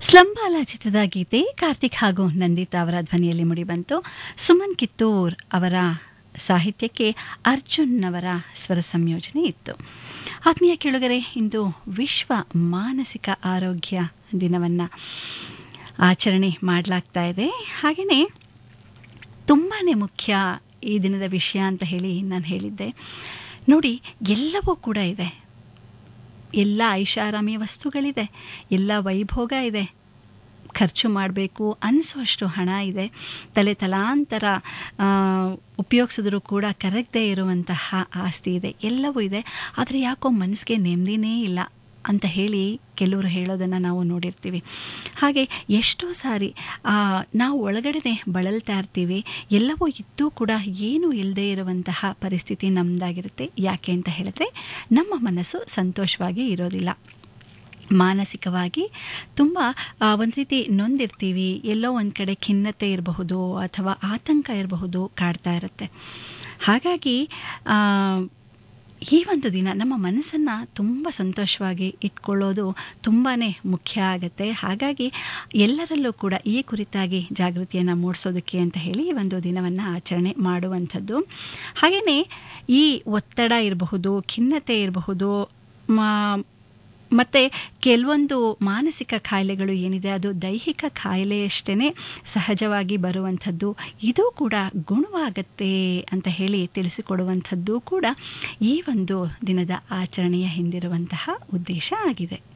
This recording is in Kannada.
ಸ್ಲಂಬಾಲ ಚಿತ್ರದ ಗೀತೆ ಕಾರ್ತಿಕ್ ಹಾಗೂ ನಂದಿತಾ ಅವರ ಧ್ವನಿಯಲ್ಲಿ ಮುಡಿಬಂತು ಸುಮನ್ ಕಿತ್ತೂರ್ ಅವರ ಸಾಹಿತ್ಯಕ್ಕೆ ಅರ್ಜುನ್ ಅವರ ಸ್ವರ ಸಂಯೋಜನೆ ಇತ್ತು ಆತ್ಮೀಯ ಕೇಳುಗರೆ ಇಂದು ವಿಶ್ವ ಮಾನಸಿಕ ಆರೋಗ್ಯ ದಿನವನ್ನು ಆಚರಣೆ ಮಾಡಲಾಗ್ತಾ ಇದೆ ಹಾಗೆಯೇ ತುಂಬಾ ಮುಖ್ಯ ಈ ದಿನದ ವಿಷಯ ಅಂತ ಹೇಳಿ ನಾನು ಹೇಳಿದ್ದೆ ನೋಡಿ ಎಲ್ಲವೂ ಕೂಡ ಇದೆ ಎಲ್ಲ ಐಷಾರಾಮಿ ವಸ್ತುಗಳಿದೆ ಎಲ್ಲ ವೈಭೋಗ ಇದೆ ಖರ್ಚು ಮಾಡಬೇಕು ಅನಿಸುವಷ್ಟು ಹಣ ಇದೆ ತಲೆ ತಲಾಂತರ ಉಪಯೋಗಿಸಿದ್ರೂ ಕೂಡ ಕರಗದೇ ಇರುವಂತಹ ಆಸ್ತಿ ಇದೆ ಎಲ್ಲವೂ ಇದೆ ಆದರೆ ಯಾಕೋ ಮನಸ್ಸಿಗೆ ನೆಮ್ಮದಿನೇ ಇಲ್ಲ ಅಂತ ಹೇಳಿ ಕೆಲವರು ಹೇಳೋದನ್ನು ನಾವು ನೋಡಿರ್ತೀವಿ ಹಾಗೆ ಎಷ್ಟೋ ಸಾರಿ ನಾವು ಒಳಗಡೆ ಬಳಲ್ತಾ ಇರ್ತೀವಿ ಎಲ್ಲವೂ ಇದ್ದೂ ಕೂಡ ಏನೂ ಇಲ್ಲದೇ ಇರುವಂತಹ ಪರಿಸ್ಥಿತಿ ನಮ್ಮದಾಗಿರುತ್ತೆ ಯಾಕೆ ಅಂತ ಹೇಳಿದ್ರೆ ನಮ್ಮ ಮನಸ್ಸು ಸಂತೋಷವಾಗಿ ಇರೋದಿಲ್ಲ ಮಾನಸಿಕವಾಗಿ ತುಂಬ ಒಂದು ರೀತಿ ನೊಂದಿರ್ತೀವಿ ಎಲ್ಲೋ ಒಂದು ಕಡೆ ಖಿನ್ನತೆ ಇರಬಹುದು ಅಥವಾ ಆತಂಕ ಇರಬಹುದು ಕಾಡ್ತಾ ಇರುತ್ತೆ ಹಾಗಾಗಿ ಈ ಒಂದು ದಿನ ನಮ್ಮ ಮನಸ್ಸನ್ನು ತುಂಬ ಸಂತೋಷವಾಗಿ ಇಟ್ಕೊಳ್ಳೋದು ತುಂಬಾ ಮುಖ್ಯ ಆಗುತ್ತೆ ಹಾಗಾಗಿ ಎಲ್ಲರಲ್ಲೂ ಕೂಡ ಈ ಕುರಿತಾಗಿ ಜಾಗೃತಿಯನ್ನು ಮೂಡಿಸೋದಕ್ಕೆ ಅಂತ ಹೇಳಿ ಈ ಒಂದು ದಿನವನ್ನು ಆಚರಣೆ ಮಾಡುವಂಥದ್ದು ಹಾಗೆಯೇ ಈ ಒತ್ತಡ ಇರಬಹುದು ಖಿನ್ನತೆ ಇರಬಹುದು ಮತ್ತು ಕೆಲವೊಂದು ಮಾನಸಿಕ ಕಾಯಿಲೆಗಳು ಏನಿದೆ ಅದು ದೈಹಿಕ ಕಾಯಿಲೆಯಷ್ಟೇ ಸಹಜವಾಗಿ ಬರುವಂಥದ್ದು ಇದು ಕೂಡ ಗುಣವಾಗತ್ತೆ ಅಂತ ಹೇಳಿ ತಿಳಿಸಿಕೊಡುವಂಥದ್ದು ಕೂಡ ಈ ಒಂದು ದಿನದ ಆಚರಣೆಯ ಹಿಂದಿರುವಂತಹ ಉದ್ದೇಶ ಆಗಿದೆ